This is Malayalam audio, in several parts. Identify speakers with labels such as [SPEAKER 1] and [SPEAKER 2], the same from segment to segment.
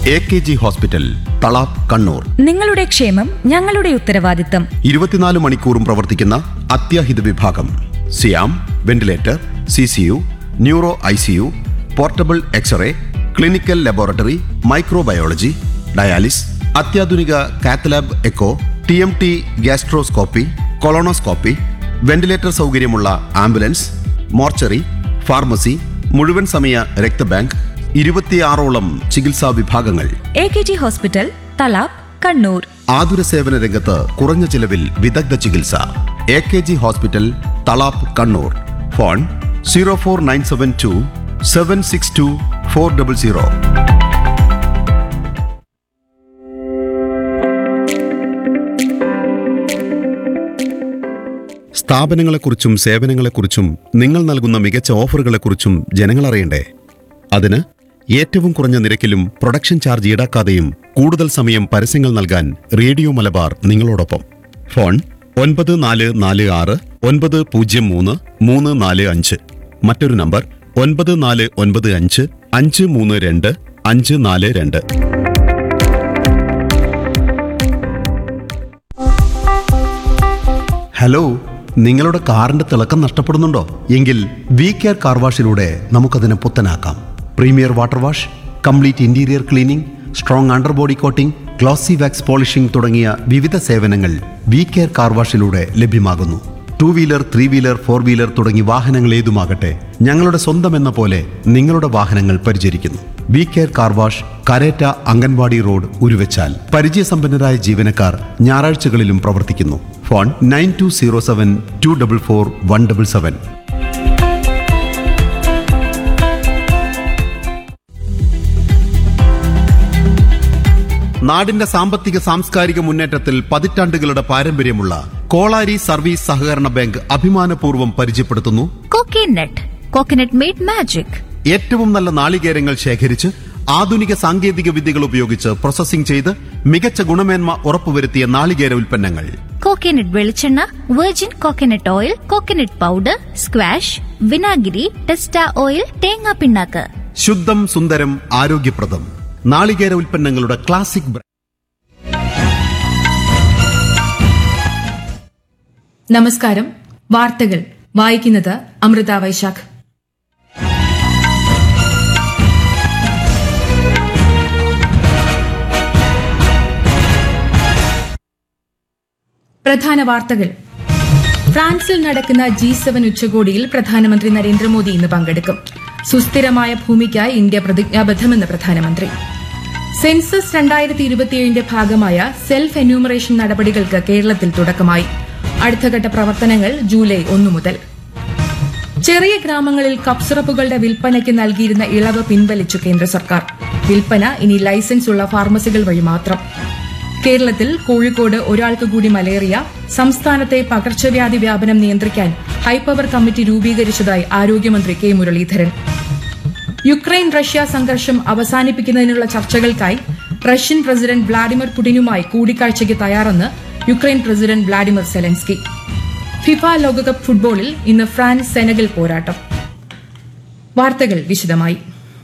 [SPEAKER 1] A K G hospital Thalap Kannur
[SPEAKER 2] നിങ്ങളുടെ ക്ഷേമം ഞങ്ങളുടെ ഉത്തരവാദിത്തം
[SPEAKER 1] ഇരുപത്തിനാല് മണിക്കൂറും പ്രവർത്തിക്കുന്ന അത്യാഹിത വിഭാഗം സിയാം ventilator C C U neuro I C U portable X-ray clinical laboratory microbiology dialysis അത്യാധുനിക cath lab echo T M T gastroscopy colonoscopy ventilator സൗകര്യമുള്ള ആംബുലൻസ് മോർച്ചറി ഫാർമസി മുഴുവൻ സമയ രക്തബാങ്ക് ഇരുപത്തിയാറോളം ചികിത്സാ വിഭാഗങ്ങൾ
[SPEAKER 2] A K G hospital Thalap Kannur
[SPEAKER 1] ആതുര സേവന രംഗത്ത് കുറഞ്ഞ ചിലവിൽ വിദഗ്ധ ചികിത്സ A K G hospital Thalap Kannur phone zero four nine seven two seven six two four double zero സ്ഥാപനങ്ങളെക്കുറിച്ചും സേവനങ്ങളെക്കുറിച്ചും നിങ്ങൾ നൽകുന്ന മികച്ച ഓഫറുകളെക്കുറിച്ചും ജനങ്ങൾ അറിയണ്ടേ അതിന് ഏറ്റവും കുറഞ്ഞ നിരക്കിലും പ്രൊഡക്ഷൻ ചാർജ് ഈടാക്കാതെയും കൂടുതൽ സമയം പരസ്യങ്ങൾ നൽകാൻ റേഡിയോ മലബാർ നിങ്ങളോടൊപ്പം ഫോൺ ഒൻപത് നാല് നാല് ആറ് ഒൻപത് പൂജ്യം മൂന്ന് മൂന്ന് നാല് അഞ്ച് മറ്റൊരു നമ്പർ ഒൻപത് നാല് ഒൻപത് അഞ്ച് അഞ്ച് മൂന്ന് രണ്ട് അഞ്ച് നാല് രണ്ട് ഹലോ നിങ്ങളുടെ കാറിന്റെ തിളക്കം നഷ്ടപ്പെടുന്നുണ്ടോ എങ്കിൽ വി കെയർ കാർ വാഷിലൂടെ നമുക്കതിനെ പുത്തനാക്കാം premier water wash complete interior cleaning strong under body coating glossy wax polishing തുടങ്ങിയ വിവിധ സേവനങ്ങൾ വി കെയർ കാർ വാഷിലൂടെ ലഭ്യമാകുന്നു two wheeler three wheeler four wheeler തുടങ്ങി വാഹനങ്ങൾ ഏതുമാകട്ടെ ഞങ്ങളുടെ സ്വന്തം എന്ന പോലെ നിങ്ങളുടെ വാഹനങ്ങൾ പരിചരിക്കുന്നു V care car wash Karetta anganwadi road Uruvachal പരിചയസമ്പന്നരായ ജീവനക്കാർ ഞായറാഴ്ചകളിലും പ്രവർത്തിക്കുന്നു phone nine two zero seven two double four one double seven നാടിന്റെ സാമ്പത്തിക സാംസ്കാരിക മുന്നേറ്റത്തിൽ പതിറ്റാണ്ടുകളുടെ പാരമ്പര്യമുള്ള കോളാരി സർവീസ് സഹകരണ ബാങ്ക് അഭിമാനപൂർവ്വം പരിചയപ്പെടുത്തുന്നു
[SPEAKER 3] കോക്കനട്ട് കോക്കനട്ട് മെയ്ഡ് മാജിക്
[SPEAKER 1] ഏറ്റവും നല്ല നാളികേരങ്ങൾ ശേഖരിച്ച് ആധുനിക സാങ്കേതിക വിദ്യകൾ ഉപയോഗിച്ച് പ്രോസസ്സിംഗ് ചെയ്ത് മികച്ച ഗുണമേന്മ ഉറപ്പുവരുത്തിയ നാളികേര ഉൽപ്പന്നങ്ങൾ
[SPEAKER 3] കോക്കനട്ട് വെളിച്ചെണ്ണ virgin coconut oil coconut powder squash വിനാഗിരി ടെസ്റ്റ ഓയിൽ തേങ്ങാ പിണ്ണാക്ക്
[SPEAKER 1] ശുദ്ധം സുന്ദരം ആരോഗ്യപ്രദം നാളികേര ഉൽപ്പന്നങ്ങളുടെ ക്ലാസിക് ബ്രാൻഡ്
[SPEAKER 4] നമസ്കാരം വാർത്തകൾ വായിക്കുന്നത് അമൃത വൈശാഖ് പ്രധാന വാർത്തകൾ ഫ്രാൻസിൽ നടക്കുന്ന ജി സെവൻ ഉച്ചകോടിയിൽ പ്രധാനമന്ത്രി നരേന്ദ്രമോദി ഇന്ന് പങ്കെടുക്കും സുസ്ഥിരമായ ഭൂമിക്കായി ഇന്ത്യ പ്രതിജ്ഞാബദ്ധമെന്ന് പ്രധാനമന്ത്രി സെൻസസ് രണ്ടായിരത്തി ഇരുപത്തിയേഴിന്റെ ഭാഗമായ സെൽഫ് എന്യൂമറേഷൻ നടപടികൾക്ക് കേരളത്തിൽ തുടക്കമായി അടുത്തഘട്ട പ്രവർത്തനങ്ങൾ ജൂലൈ ഒന്നു മുതൽ ചെറിയ ഗ്രാമങ്ങളിൽ കപ്പ് സിറപ്പുകളുടെ വിൽപ്പനയ്ക്ക് നൽകിയിരുന്ന ഇളവ് പിൻവലിച്ചു കേന്ദ്ര സർക്കാർ വിൽപ്പന ഇനി ലൈസൻസ് ഉള്ള ഫാർമസികൾ വഴി മാത്രം കേരളത്തിൽ കോഴിക്കോട് ഒരാൾക്ക് കൂടി മലേറിയ സംസ്ഥാനത്തെ പകർച്ചവ്യാധി വ്യാപനം നിയന്ത്രിക്കാൻ ഹൈപ്പവർ കമ്മിറ്റി രൂപീകരിച്ചതായി ആരോഗ്യമന്ത്രി കെ മുരളീധരൻ യുക്രൈൻ റഷ്യ സംഘർഷം അവസാനിപ്പിക്കുന്നതിനുള്ള ചർച്ചകൾക്കായി റഷ്യൻ പ്രസിഡന്റ് വ്ളാഡിമിർ പുടിനുമായി കൂടിക്കാഴ്ചയ്ക്ക് തയ്യാറെന്ന് Ukraine president Vladimir Zelensky FIFA ലോകകപ്പ് ഫുട്ബോളിൽ ഇന്ന് ഫ്രാൻസ് സെനഗൽ പോരാട്ടം വാർത്തകൾ വിശദമായി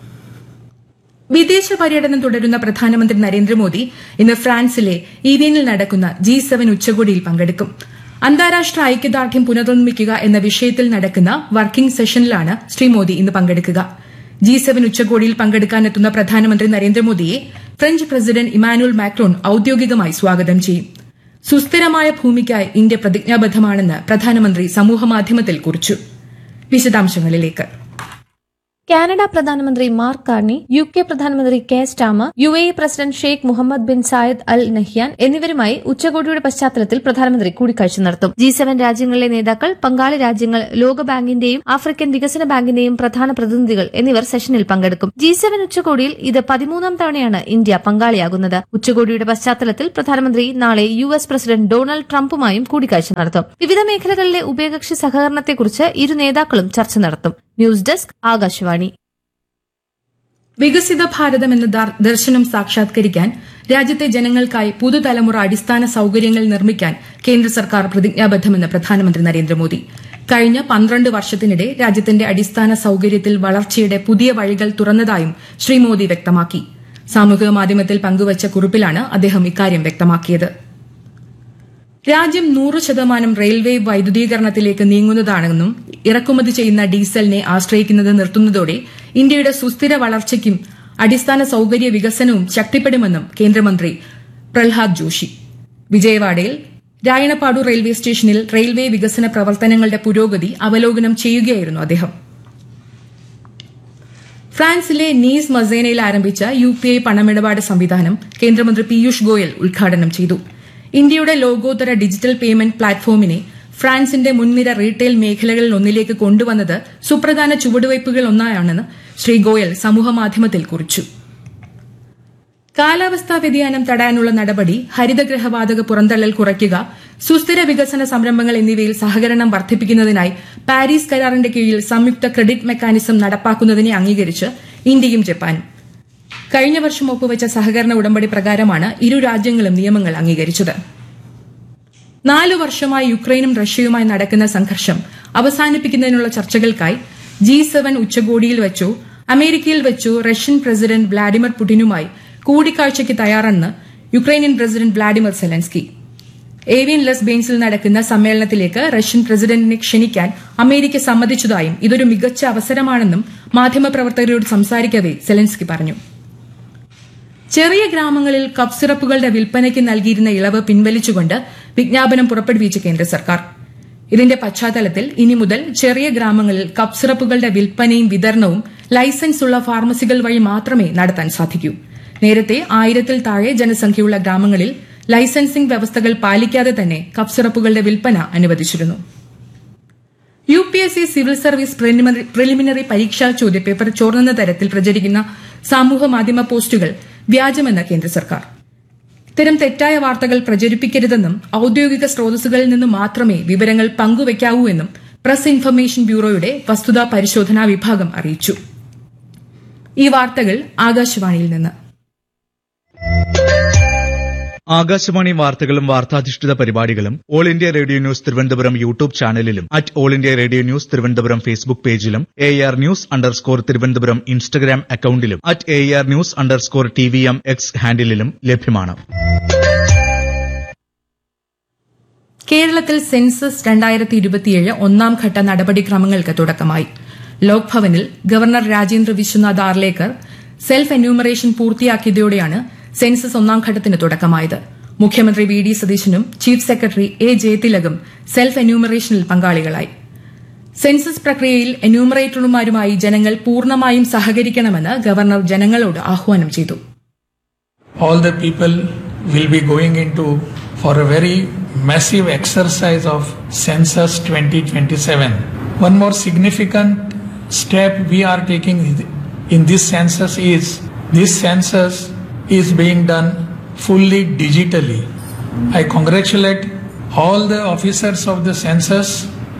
[SPEAKER 4] വിദേശ പര്യടനം തുടരുന്ന പ്രധാനമന്ത്രി നരേന്ദ്രമോദി ഇന്ന് ഫ്രാൻസിലെ ഈവിയനിൽ നടക്കുന്ന ജി സെവൻ ഉച്ചകോടിയിൽ പങ്കെടുക്കും അന്താരാഷ്ട്ര ഐക്യദാർഢ്യം പുനർനിർമ്മിക്കുക എന്ന വിഷയത്തിൽ നടക്കുന്ന വർക്കിംഗ് സെഷനിലാണ് ശ്രീ മോദി ഇന്ന് പങ്കെടുക്കുക ജി സെവൻ ഉച്ചകോടിയിൽ പങ്കെടുക്കാനെത്തുന്ന പ്രധാനമന്ത്രി നരേന്ദ്രമോദിയെ ഫ്രഞ്ച് പ്രസിഡന്റ് ഇമാനുവൽ മാക്രോൺ ഔദ്യോഗികമായി സ്വാഗതം ചെയ്യും സുസ്ഥിരമായ ഭൂമിക്കായി ഇന്ത്യ പ്രതിജ്ഞാബദ്ധമാണെന്ന് പ്രധാനമന്ത്രി സമൂഹമാധ്യമത്തിൽ കുറിച്ചു വിശദാംശങ്ങളിലേക്ക്
[SPEAKER 5] കാനഡ പ്രധാനമന്ത്രി മാർക്ക് കാർണി യു കെ പ്രധാനമന്ത്രി K Starmer U A E president Sheikh Mohammed bin Zayed Al Nahyan എന്നിവരുമായി ഉച്ചകോടിയുടെ പശ്ചാത്തലത്തിൽ പ്രധാനമന്ത്രി കൂടിക്കാഴ്ച നടത്തും ജി സെവൻ രാജ്യങ്ങളിലെ നേതാക്കൾ പങ്കാളി രാജ്യങ്ങൾ ലോകബാങ്കിന്റെയും ആഫ്രിക്കൻ വികസന ബാങ്കിന്റെയും പ്രധാന പ്രതിനിധികൾ എന്നിവർ സെഷനിൽ പങ്കെടുക്കും ജി സെവൻ ഉച്ചകോടിയിൽ ഇത് പതിമൂന്നാം തവണയാണ് ഇന്ത്യ പങ്കാളിയാകുന്നത് ഉച്ചകോടിയുടെ പശ്ചാത്തലത്തിൽ പ്രധാനമന്ത്രി നാളെ യു എസ് പ്രസിഡന്റ് ഡൊണാൾഡ് ട്രംപുമായും കൂടിക്കാഴ്ച നടത്തും വിവിധ മേഖലകളിലെ ഉഭയകക്ഷി സഹകരണത്തെക്കുറിച്ച് ഇരു നേതാക്കളും ചർച്ച നടത്തും ന്യൂസ് ഡെസ്ക് ആകാശവാണി
[SPEAKER 4] വികസിത ഭാരതം എന്ന ദാർ- ദർശനം സാക്ഷാത്കരിക്കാൻ രാജ്യത്തെ ജനങ്ങൾക്കായി പുതുതലമുറ അടിസ്ഥാന സൌകര്യങ്ങൾ നിർമ്മിക്കാൻ കേന്ദ്ര സർക്കാർ പ്രതിജ്ഞാബദ്ധമെന്ന് പ്രധാനമന്ത്രി നരേന്ദ്രമോദി കഴിഞ്ഞ പന്ത്രണ്ട് വർഷത്തിനിടെ രാജ്യത്തിന്റെ അടിസ്ഥാന സൌകര്യത്തിൽ വളർച്ചയുടെ പുതിയ വഴികൾ തുറന്നതായും ശ്രീ മോദി വ്യക്തമാക്കി സാമൂഹിക മാധ്യമത്തിൽ പങ്കുവച്ച കുറിപ്പിലാണ് അദ്ദേഹം ഇക്കാര്യം വ്യക്തമാക്കിയത് രാജ്യം നൂറ് ശതമാനം റെയിൽവേ വൈദ്യുതീകരണത്തിലേക്ക് നീങ്ങുന്നതാണെന്നും ഇറക്കുമതി ചെയ്യുന്ന ഡീസലിനെ ആശ്രയിക്കുന്നത് നിർത്തുന്നതോടെ ഇന്ത്യയുടെ സുസ്ഥിര വളർച്ചയ്ക്കും അടിസ്ഥാന സൌകര്യ വികസനവും ശക്തിപ്പെടുമെന്നും കേന്ദ്രമന്ത്രി പ്രഹ്ലാദ് ജോഷി വിജയവാഡയിൽ രായണപ്പാടു റെയിൽവേ സ്റ്റേഷനിൽ റെയിൽവേ വികസന പ്രവർത്തനങ്ങളുടെ പുരോഗതി അവലോകനം ചെയ്യുകയായിരുന്നു അദ്ദേഹം ഫ്രാൻസിലെ നീസ് മസേനയിൽ ആരംഭിച്ച യു പി ഐ പണമിടപാട് സംവിധാനം കേന്ദ്രമന്ത്രി പീയൂഷ് ഗോയൽ ഉദ്ഘാടനം ചെയ്തു ഇന്ത്യയുടെ ലോകോത്തര ഡിജിറ്റൽ പേയ്മെന്റ് പ്ലാറ്റ്ഫോമിനെ ഫ്രാൻസിന്റെ മുൻനിര റീറ്റെയിൽ മേഖലകളിൽ ഒന്നിലേക്ക് കൊണ്ടുവന്നത് സുപ്രധാന ചുവടുവയ്പുകൾ ഒന്നായാണെന്ന് ശ്രീ ഗോയൽ സമൂഹമാധ്യമത്തിൽ കുറിച്ചു കാലാവസ്ഥാ വ്യതിയാനം തടയാനുള്ള നടപടി ഹരിതഗ്രഹവാതക പുറന്തള്ളൽ കുറയ്ക്കുക സുസ്ഥിര വികസന സംരംഭങ്ങൾ എന്നിവയിൽ സഹകരണം വർദ്ധിപ്പിക്കുന്നതിനായി പാരീസ് കരാറിന്റെ കീഴിൽ സംയുക്ത ക്രെഡിറ്റ് മെക്കാനിസം നടപ്പാക്കുന്നതിനെ അംഗീകരിച്ച് ഇന്ത്യയും ജപ്പാനും കഴിഞ്ഞ വർഷം ഒപ്പുവച്ച സഹകരണ ഉടമ്പടി പ്രകാരമാണ് ഇരു രാജ്യങ്ങളും നിയമങ്ങൾ അംഗീകരിച്ചത് നാലു വർഷമായി യുക്രൈനും റഷ്യയുമായി നടക്കുന്ന സംഘർഷം അവസാനിപ്പിക്കുന്നതിനുള്ള ചർച്ചകൾക്കായി ജി സെവൻ ഉച്ചകോടിയിൽ വെച്ചോ അമേരിക്കയിൽ വെച്ചോ റഷ്യൻ പ്രസിഡന്റ് വ്ളാഡിമിർ പുടിനുമായി കൂടിക്കാഴ്ചയ്ക്ക് തയ്യാറെന്ന് Ukrainian president Vladimir Zelensky Evian les ബെയിൻസിൽ നടക്കുന്ന സമ്മേളനത്തിലേക്ക് റഷ്യൻ പ്രസിഡന്റിനെ ക്ഷണിക്കാൻ അമേരിക്ക സമ്മതിച്ചതായും ഇതൊരു മികച്ച അവസരമാണെന്നും മാധ്യമപ്രവർത്തകരോട് സംസാരിക്കവെ സെലൻസ്കി പറഞ്ഞു ചെറിയ ഗ്രാമങ്ങളിൽ കപ്പ് സിറപ്പുകളുടെ വിൽപ്പനയ്ക്ക് നൽകിയിരുന്ന ഇളവ് പിൻവലിച്ചുകൊണ്ട് വിജ്ഞാപനം പുറപ്പെടുവിച്ച കേന്ദ്ര സർക്കാർ ഇതിന്റെ പശ്ചാത്തലത്തിൽ ഇനി മുതൽ ചെറിയ ഗ്രാമങ്ങളിൽ കപ്പ് സിറപ്പുകളുടെ വിൽപ്പനയും വിതരണവും ലൈസൻസ് ഉള്ള ഫാർമസികൾ വഴി മാത്രമേ നടത്താൻ സാധിക്കൂ നേരത്തെ ആയിരത്തിൽ താഴെ ജനസംഖ്യയുള്ള ഗ്രാമങ്ങളിൽ ലൈസൻസിംഗ് വ്യവസ്ഥകൾ പാലിക്കാതെ തന്നെ കപ്പ് സിറപ്പുകളുടെ വിൽപ്പന അനുവദിച്ചിരുന്നു U P S C civil service preliminary preliminary പരീക്ഷാ ചോദ്യപേപ്പർ ചോർന്നെന്ന തരത്തിൽ പ്രചരിക്കുന്ന സാമൂഹ്യ മാധ്യമ പോസ്റ്റുകൾ വ്യാജമെന്ന് കേന്ദ്ര സർക്കാർ ഇത്തരം തെറ്റായ വാർത്തകൾ പ്രചരിപ്പിക്കരുതെന്നും ഔദ്യോഗിക സ്രോതസ്സുകളിൽ നിന്ന് മാത്രമേ വിവരങ്ങൾ പങ്കുവയ്ക്കാവൂ എന്നും പ്രസ് ഇൻഫർമേഷൻ ബ്യൂറോയുടെ വസ്തുതാ പരിശോധനാ വിഭാഗം അറിയിച്ചു ഈ വാർത്തകൾ ആകാശവാണിയിൽ നിന്ന്
[SPEAKER 6] ആകാശവാണി വാർത്തകളും വാർത്താധിഷ്ഠിത പരിപാടികളും All India Radio news Thiruvananthapuram YouTube ചാനലിലും at All India Radio news Thiruvananthapuram Facebook പേജിലും A R news underscore Thiruvananthapuram Instagram അക്കൌണ്ടിലും at A R news underscore T V M X ഹാൻഡിലും ലഭ്യമാണ്
[SPEAKER 4] കേരളത്തിൽ സെൻസസ് രണ്ടായിരത്തി ഇരുപത്തിയേഴ് ഒന്നാം ഘട്ട നടപടിക്രമങ്ങൾക്ക് തുടക്കമായി ലോക്ഭവനിൽ governor Rajendra Vishwanath Arlekar self enumeration പൂർത്തിയാക്കിയതോടെയാണ് സെൻസസ് ഒന്നാം ഘട്ടത്തിന് തുടക്കമായത് മുഖ്യമന്ത്രി വി ഡി സതീശനും ചീഫ് സെക്രട്ടറി എ ജയതിലകും സെൽഫ് എന്യൂമറേഷനിൽ പങ്കാളികളായി സെൻസസ് പ്രക്രിയയിൽ എന്യൂമറേറ്റർമാരുമായി ജനങ്ങൾ പൂർണ്ണമായും സഹകരിക്കണമെന്ന് ഗവർണർ ജനങ്ങളോട് ആഹ്വാനം ചെയ്തു
[SPEAKER 7] all the people will be going into for a very massive exercise of census 2027 one more significant step we are taking in this census is this census is being done fully digitally i congratulate all the officers of the census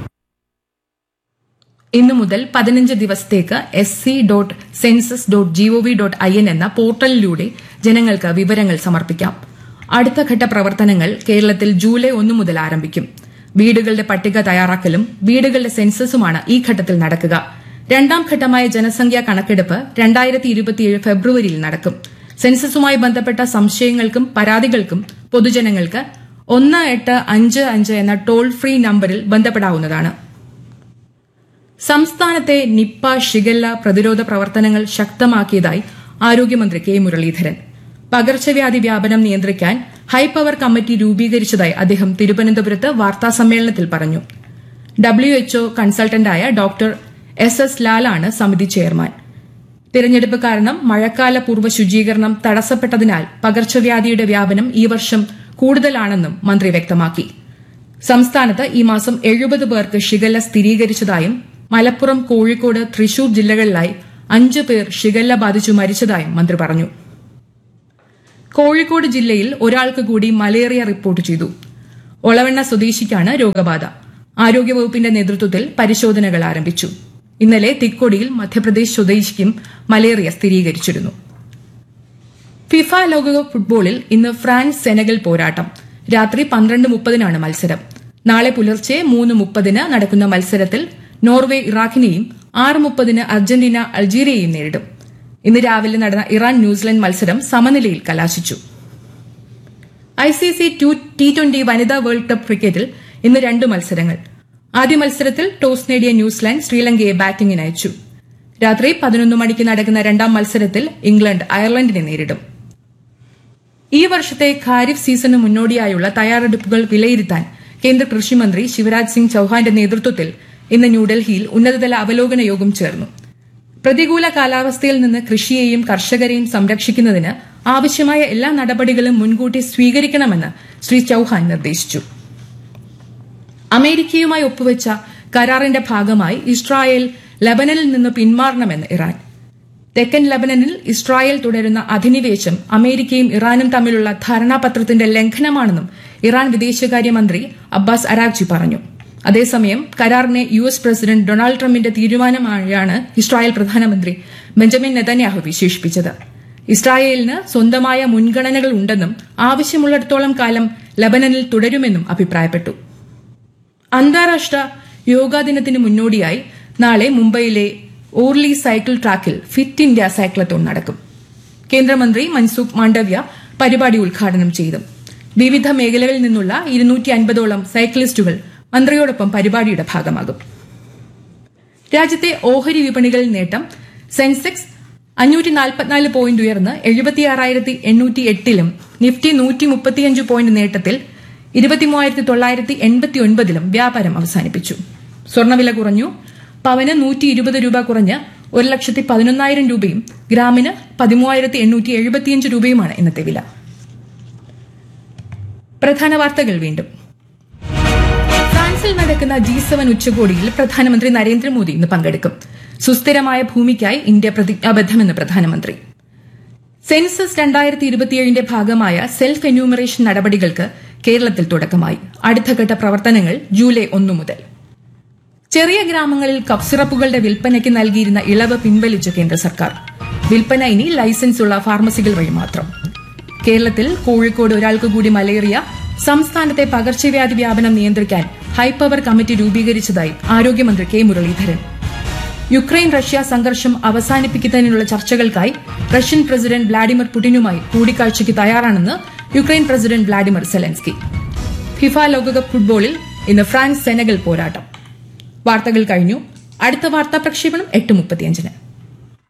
[SPEAKER 4] ഇന്നു മുതൽ പതിനഞ്ച് ദിവസത്തേക്ക് S C dot census dot GOV dot I N എന്ന പോർട്ടലിലൂടെ ജനങ്ങൾക്ക് വിവരങ്ങൾ സമർപ്പിക്കാം അടുത്ത ഘട്ട പ്രവർത്തനങ്ങൾ കേരളത്തിൽ ജൂലൈ ഒന്ന് മുതൽ ആരംഭിക്കും വീടുകളുടെ പട്ടിക തയ്യാറാക്കലും വീടുകളുടെ സെൻസസുമാണ് ഈ ഘട്ടത്തിൽ നടക്കുക രണ്ടാം ഘട്ടമായ ജനസംഖ്യാ കണക്കെടുപ്പ് രണ്ടായിരത്തി ഇരുപത്തിയേഴ് ഫെബ്രുവരിയിൽ നടക്കും സെൻസസുമായി ബന്ധപ്പെട്ട സംശയങ്ങൾക്കും പരാതികൾക്കും പൊതുജനങ്ങൾക്ക് ഒന്ന് എട്ട് അഞ്ച് അഞ്ച് എന്ന ടോൾ ഫ്രീ നമ്പറിൽ ബന്ധപ്പെടാവുന്നതാണ് സംസ്ഥാനത്തെ നിപ്പ ഷിഗല്ല പ്രതിരോധ പ്രവർത്തനങ്ങൾ ശക്തമാക്കിയതായി ആരോഗ്യമന്ത്രി കെ മുരളീധരൻ പകർച്ചവ്യാധി വ്യാപനം നിയന്ത്രിക്കാൻ ഹൈപവർ കമ്മിറ്റി രൂപീകരിച്ചതായി അദ്ദേഹം തിരുവനന്തപുരത്ത് വാർത്താസമ്മേളനത്തിൽ പറഞ്ഞു ഡബ്ല്യുഎച്ച്ഒ കൺസൾട്ടന്റായ ഡോക്ടർ എസ് എസ് ലാലാണ് സമിതി ചെയർമാൻ തിരഞ്ഞെടുപ്പ് കാരണം മഴക്കാല പൂർവ്വ ശുചീകരണം തടസ്സപ്പെട്ടതിനാൽ പകർച്ചവ്യാധിയുടെ വ്യാപനം ഈ വർഷം കൂടുതലാണെന്നും മന്ത്രി വ്യക്തമാക്കി സംസ്ഥാനത്ത് ഈ മാസം എഴുപത് പേർക്ക് ഷിഗല്ല സ്ഥിരീകരിച്ചതായും മലപ്പുറം കോഴിക്കോട് തൃശൂർ ജില്ലകളിലായി അഞ്ചു പേർ ഷിഗല്ല ബാധിച്ചു മരിച്ചതായും മന്ത്രി പറഞ്ഞു കോഴിക്കോട് ജില്ലയിൽ ഒരാൾക്ക് കൂടി മലേറിയ റിപ്പോർട്ട് ചെയ്തു ഒളവണ്ണ സ്വദേശിക്കാണ് രോഗബാധ ആരോഗ്യവകുപ്പിന്റെ നേതൃത്വത്തിൽ പരിശോധനകൾ ആരംഭിച്ചു ഇന്നലെ തിക്കൊടിയിൽ മധ്യപ്രദേശ് സ്വദേശിക്കും മലേറിയ സ്ഥിരീകരിച്ചിരുന്നു ഫിഫ ലോകകപ്പ് ഫുട്ബോളിൽ ഇന്ന് ഫ്രാൻസ് സെനഗൽ പോരാട്ടം രാത്രി പന്ത്രണ്ട് മുപ്പതിനാണ് മത്സരം നാളെ പുലർച്ചെ മൂന്ന് മുപ്പതിന് നടക്കുന്ന മത്സരത്തിൽ നോർവേ ഇറാഖിനെയും ആറ് മുപ്പതിന് അർജന്റീന അൾജീരിയയും നേരിടും ഇന്ന് രാവിലെ നടന്ന ഇറാൻ ന്യൂസിലൻഡ് മത്സരം സമനിലയിൽ കലാശിച്ചു I C C T twenty വനിതാ വേൾഡ് കപ്പ് ക്രിക്കറ്റിൽ ഇന്ന് രണ്ട് മത്സരങ്ങൾ ആദ്യ മത്സരത്തിൽ ടോസ് നേടിയ ന്യൂസിലാൻഡ് ശ്രീലങ്കയെ ബാറ്റിംഗിന് അയച്ചു രാത്രി പതിനൊന്ന് മണിക്ക് നടക്കുന്ന രണ്ടാം മത്സരത്തിൽ ഇംഗ്ലണ്ട് അയർലൻഡിനെ നേരിടും ഈ വർഷത്തെ ഖാരിഫ് സീസണിന് മുന്നോടിയായുള്ള തയ്യാറെടുപ്പുകൾ വിലയിരുത്താൻ കേന്ദ്ര കൃഷിമന്ത്രി ശിവരാജ് സിംഗ് ചൌഹാന്റെ നേതൃത്വത്തിൽ ഇന്ന് ന്യൂഡൽഹിയിൽ ഉന്നതതല അവലോകന യോഗം ചേർന്നു പ്രതികൂല കാലാവസ്ഥയിൽ നിന്ന് കൃഷിയെയും കർഷകരെയും സംരക്ഷിക്കുന്നതിന് ആവശ്യമായ എല്ലാ നടപടികളും മുൻകൂട്ടി സ്വീകരിക്കണമെന്ന് ശ്രീ ചൌഹാൻ നിർദ്ദേശിച്ചു അമേരിക്കയുമായി ഒപ്പുവെച്ച കരാറിന്റെ ഭാഗമായി ഇസ്രായേൽ ലബനനിൽ നിന്ന് പിന്മാറണമെന്ന് ഇറാൻ തെക്കൻ ലബനനിൽ ഇസ്രായേൽ തുടരുന്ന അധിനിവേശം അമേരിക്കയും ഇറാനും തമ്മിലുള്ള ധാരണാപത്രത്തിന്റെ ലംഘനമാണെന്നും ഇറാൻ വിദേശകാര്യമന്ത്രി അബ്ബാസ് അരാഗ്ചി പറഞ്ഞു അതേസമയം കരാറിനെ യു എസ് പ്രസിഡന്റ് ഡൊണാൾഡ് ട്രംപിന്റെ തീരുമാനമായാണ് ഇസ്രായേൽ പ്രധാനമന്ത്രി ബെഞ്ചമിൻ നെതന്യാഹു വിശേഷിപ്പിച്ചത് ഇസ്രായേലിന് സ്വന്തമായ മുൻഗണനകൾ ഉണ്ടെന്നും ആവശ്യമുള്ളിടത്തോളം കാലം ലബനനിൽ തുടരുമെന്നും അഭിപ്രായപ്പെട്ടു അന്താരാഷ്ട്ര യോഗാ ദിനത്തിന് മുന്നോടിയായി നാളെ മുംബൈയിലെ ഓർലി സൈക്കിൾ ട്രാക്കിൽ ഫിറ്റ് ഇന്ത്യ സൈക്ലത്തോൺ നടക്കും കേന്ദ്രമന്ത്രി മൻസുഖ് മാണ്ഡവ്യ പരിപാടി ഉദ്ഘാടനം ചെയ്തു വിവിധ മേഖലകളിൽ നിന്നുള്ള ഇരുന്നൂറ്റി അൻപതോളം സൈക്ലിസ്റ്റുകൾ മന്ത്രിയോടൊപ്പം പരിപാടിയുടെ ഭാഗമാകും രാജ്യത്തെ ഓഹരി വിപണികളിൽ നേട്ടം സെൻസെക്സ് അഞ്ഞൂറ്റി നാൽപ്പത്തിനാല് പോയിന്റ് ഉയർന്ന് എഴുപത്തിയാറായിരത്തി എണ്ണൂറ്റി എട്ടിലും നിഫ്റ്റി നൂറ്റി മുപ്പത്തിയഞ്ച് പോയിന്റ് നേട്ടത്തിൽ ഇരുപത്തിമൂവായിരത്തി തൊള്ളായിരത്തി എൺപത്തി ഒൻപതിലും വ്യാപാരം അവസാനിപ്പിച്ചു സ്വർണ്ണവില കുറഞ്ഞു പവന് നൂറ്റി ഇരുപത് രൂപ കുറഞ്ഞ് ഒരു ലക്ഷത്തി പതിനൊന്നായിരം രൂപയും ഗ്രാമിന് പതിമൂവായിരത്തി എണ്ണൂറ്റി എഴുപത്തിയഞ്ച് രൂപയുമാണ് ഇന്നത്തെ വില പ്രധാന വാർത്തകൾ വീണ്ടും ഫ്രാൻസിൽ നടക്കുന്ന ജി സെവൻ ഉച്ചകോടിയിൽ പ്രധാനമന്ത്രി നരേന്ദ്രമോദി ഇന്ന് പങ്കെടുക്കും സുസ്ഥിരമായ ഭൂമിക്കായി ഇന്ത്യ പ്രതിജ്ഞാബദ്ധമെന്ന് പ്രധാനമന്ത്രി സെൻസസ് രണ്ടായിരത്തി ഇരുപത്തിയേഴിന്റെ ഭാഗമായ സെൽഫ് എന്യൂമറേഷൻ നടപടികൾക്ക് കേരളത്തിൽ തുടക്കമായി അടുത്തഘട്ട പ്രവർത്തനങ്ങൾ ജൂലൈ ഒന്നു മുതൽ ചെറിയ ഗ്രാമങ്ങളിൽ കഫ് സിറപ്പുകളുടെ വിൽപ്പനയ്ക്ക് നൽകിയിരുന്ന ഇളവ് പിൻവലിച്ച കേന്ദ്ര സർക്കാർ വിൽപ്പന ഇനി ലൈസൻസ് ഉള്ള ഫാർമസികൾ വഴി മാത്രം കേരളത്തിൽ കോഴിക്കോട് ഒരാൾക്ക് കൂടി മലേറിയ സംസ്ഥാനത്തെ പകർച്ചവ്യാധി വ്യാപനം നിയന്ത്രിക്കാൻ ഹൈപ്പവർ കമ്മിറ്റി രൂപീകരിച്ചതായി ആരോഗ്യമന്ത്രി കെ മുരളീധരൻ യുക്രൈൻ റഷ്യ സംഘർഷം അവസാനിപ്പിക്കുന്നതിനുള്ള ചർച്ചകൾക്കായി റഷ്യൻ പ്രസിഡന്റ് വ്ളാഡിമിർ പുടിനുമായി കൂടിക്കാഴ്ചയ്ക്ക് തയ്യാറാണെന്ന് Ukraine president Vladimir Zelensky FIFA ലോകകപ്പ് ഫുട്ബോളിൽ ഇന്ന് ഫ്രാൻസ് സെനഗൽ പോരാട്ടം വാർത്തകൾ കഴിഞ്ഞു അടുത്ത വാർത്താ പ്രക്ഷേപണം എട്ട് മുപ്പത്തിയഞ്ചിന്